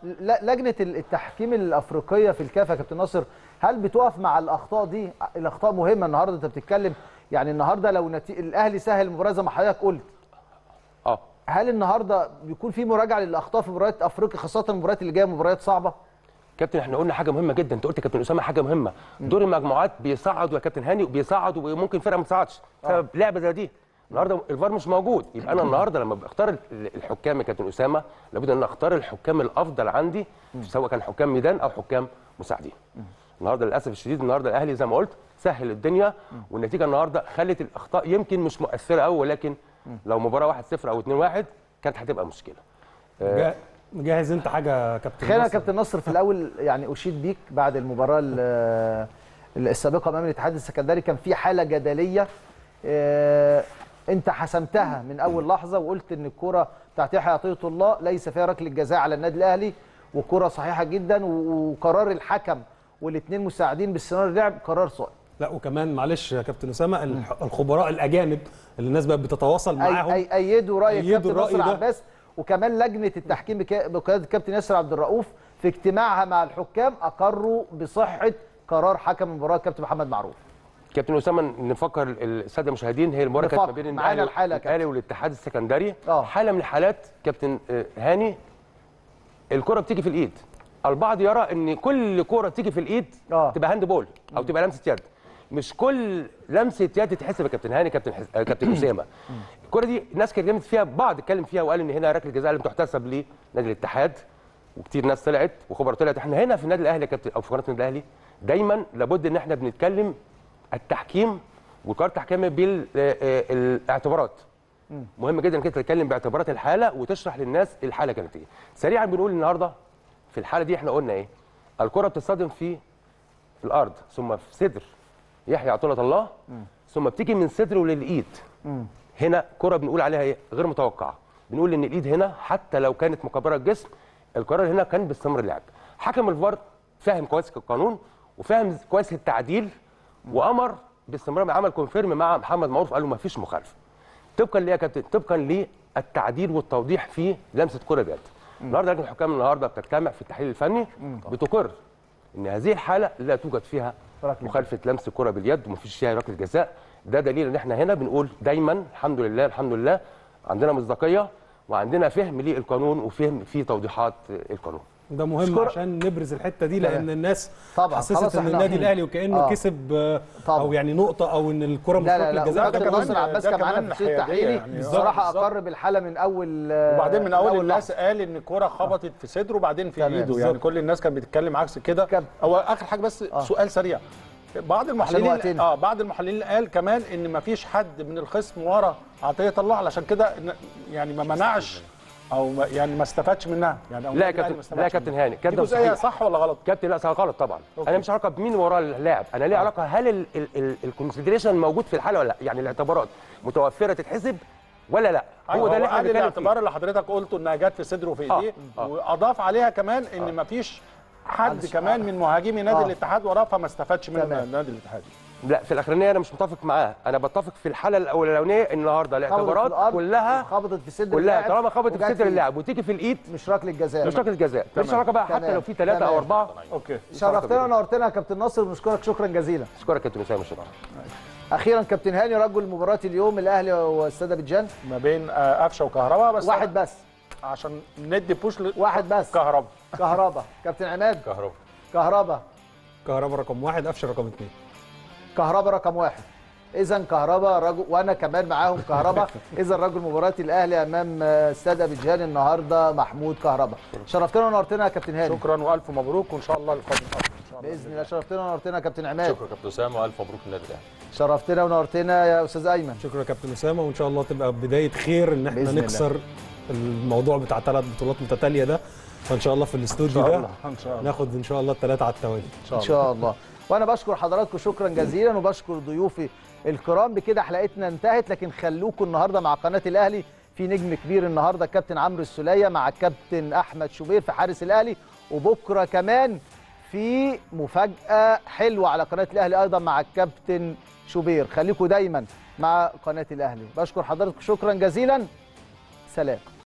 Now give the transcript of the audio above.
ل- لجنه التحكيم الافريقيه في الكاف يا كابتن ناصر هل بتقف مع الاخطاء دي الاخطاء مهمه النهارده انت بتتكلم يعني النهارده لو نتي... الاهلي سهل المباراه زي ما حضرتك قلت اه هل النهارده بيكون في مراجعه للاخطاء في مباريات افريقيا خاصه المباريات اللي جايه مباريات صعبه كابتن احنا قلنا حاجه مهمه جدا انت قلت يا كابتن اسامه حاجه مهمه دور المجموعات بيصعدوا يا كابتن هاني وبيصعدوا وممكن فرقه ما تصعدش بسبب لعبه زي دي النهارده الفار مش موجود يبقى انا النهارده لما بختار ال- الحكام يا كابتن اسامه لابد ان أنا اختار الحكام الافضل عندي سواء كان حكام ميدان او حكام مساعدين النهارده للاسف الشديد النهارده الاهلي زي ما قلت سهل الدنيا والنتيجه النهارده خلت الاخطاء يمكن مش مؤثره قوي ولكن لو مباراه 1-0 او 2-1 كانت هتبقى مشكله جا- مجهز انت حاجه يا كابتن خلينا يا ناصر؟ كابتن نصر في الاول يعني اشيد بيك بعد المباراه ال- السابقه امام الاتحاد السكندري كان في حاله جدليه آه، انت حسمتها من اول لحظه وقلت ان الكره بتاعت يحيى عطيه الله ليس فيها ركله جزاء على النادي الاهلي وكره صحيحه جدا و- وقرار الحكم والاثنين مساعدين باستمرار اللعب قرار صائب لا وكمان معلش يا كابتن اسامه الح- الخبراء الاجانب اللي الناس بقت بتتواصل معاهم أي أي ايدوا راي أيدوا الكابتن الرأي ناصر ده. عباس وكمان لجنه التحكيم بك- بقياده الكابتن ياسر عبد الرؤوف في اجتماعها مع الحكام اقروا بصحه قرار حكم المباراه الكابتن محمد معروف كابتن اسامه نفكر الساده المشاهدين هي المباراه كانت نفكر. ما بين معانا الاهلي الحالة يا الاهلي والاتحاد السكندري آه. حاله من الحالات كابتن آه، هاني الكره بتيجي في الايد البعض يرى ان كل كره تيجي في الايد آه. تبقى هاند بول او تبقى لمسه يد مش كل لمسه يد تتحسب يا كابتن هاني كابتن حس... آه، كابتن اسامه الكره دي ناس اتكلمت فيها بعض اتكلم فيها وقال ان هنا ركله جزاء لم تحتسب لنادي الاتحاد وكتير ناس طلعت وخبراء طلعت احنا هنا في النادي الاهلي يا كابتن او في قناه النادي الاهلي دايما لابد ان احنا بنتكلم التحكيم وقرار التحكيم بالاعتبارات مهم جدا انك انت تتكلم باعتبارات الحاله وتشرح للناس الحاله كانت ايه سريعا بنقول النهارده في الحاله دي احنا قلنا ايه الكره بتصطدم في في الارض ثم في صدر يحيى عطله الله ثم بتيجي من صدره للايد هنا كره بنقول عليها ايه غير متوقعه بنقول ان الايد هنا حتى لو كانت مكبره الجسم القرار هنا كان باستمرار اللعب حكم الفار فاهم كويس القانون وفاهم كويس التعديل وامر باستمرار عمل كونفيرم مع محمد معروف قال له ما فيش مخالفه طبقا ليه يا كابتن طبقا للتعديل والتوضيح في لمسه كره بيد النهارده لجنه الحكام النهارده بتجتمع في التحليل الفني بتقر ان هذه الحاله لا توجد فيها ركلة مخالفه لمس الكره باليد ومفيش فيها ركله جزاء ده دليل ان احنا هنا بنقول دايما الحمد لله الحمد لله عندنا مصداقيه وعندنا فهم للقانون وفهم في توضيحات القانون ده مهم أشكر- عشان نبرز الحته دي لان الناس طبعاً، حسست خلاص ان إحنا- النادي الاهلي وكانه آه. كسب آه، طبعاً. او يعني نقطه او ان الكره مش لا لا ركله لا جزاء وكابتن ده كمان- ناصر عباس ده كان معانا كمان في الشيء حيادية التحليلي يعني. بصراحه بالظبط. اقر بالحاله من اول وبعدين من اول الناس لحظة. قال ان الكوره خبطت في صدره وبعدين في تمام، ايده بالظبط. يعني كل الناس كانت بتتكلم عكس كده كم؟ هو اخر حاجه بس آه. سؤال سريع بعض وقتنا. المحللين اه بعض المحللين قال كمان ان ما فيش حد من الخصم ورا عطيه الله علشان كده إن- يعني ما منعش او ما يعني ما استفادش منها يعني أو لا يا النادي الأهلي كابتن ما استفادش لا يا كابتن منها. هاني دي الكلام ده جزئيه مستحيل. صح ولا غلط؟ كابتن لا غلط طبعا أوكي. انا مش علاقه بمين ورا اللاعب انا ليه علاقه هل الكونسيدريشن موجود في الحاله ولا لا يعني الاعتبارات متوفره تتحسب ولا لا هو ده اللي احنا قال بنتكلم الاعتبار فيه اللي حضرتك قلته انها جت في صدره وفي آه، ايديه آه. واضاف عليها كمان ان ما فيش حد معلش. كمان من مهاجمي نادي آه. الاتحاد وراه فما استفادش من تمام. نادي الاتحاد لا في الاخرانيه انا مش متفق معاه انا بتفق في الحاله الاولانيه النهارده خبطت في الاعتبارات الأرض، كلها خبطت في صدر كلها اللاعب طالما خبطت وجت في صدر فيه. اللاعب وتيجي في الايد مش ركله جزاء مش ركله جزاء مش علاقه بقى حتى تمام. لو في ثلاثه او تمام. اربعه اوكي شرفتنا ونورتنا يا كابتن ناصر بنشكرك شكرا جزيلا اشكرك يا كابتن اسامه شكرا اخيرا كابتن هاني رجل مباراه اليوم الاهلي واستاد ابيجان ما بين آه، قفشه وكهرباء بس واحد بس عشان ندي بوش ل... واحد بس كهرباء كهربا كابتن عماد كهرباء كهربا كهربا رقم واحد قفشه رقم اثنين كهربا رقم واحد اذا كهربا رجل وانا كمان معاهم كهربا اذا رجل مباراه الاهلي امام آه، استاد ابيجان النهارده محمود كهربا شرفتنا ونورتنا يا كابتن هاني شكرا والف مبروك وان شاء الله القادم افضل ان شاء الله باذن الله شرفتنا ونورتنا يا كابتن عماد شكرا كابتن اسامه والف مبروك للنادي الاهلي شرفتنا ونورتنا يا استاذ ايمن شكرا يا كابتن اسامه وان شاء الله تبقى بدايه خير ان احنا بإذن الله. نكسر الموضوع بتاع ثلاث بطولات متتاليه ده فان شاء الله في الاستوديو ده ان شاء الله ناخد ان شاء الله الثلاثه على التوالي ان شاء الله وانا بشكر حضراتكم شكرا جزيلا وبشكر ضيوفي الكرام بكده حلقتنا انتهت لكن خلوكم النهارده مع قناه الاهلي في نجم كبير النهارده الكابتن عمرو السوليه مع الكابتن احمد شوبير في حارس الاهلي وبكره كمان في مفاجاه حلوه على قناه الاهلي ايضا مع الكابتن شوبير خليكم دايما مع قناه الاهلي بشكر حضراتكم شكرا جزيلا سلام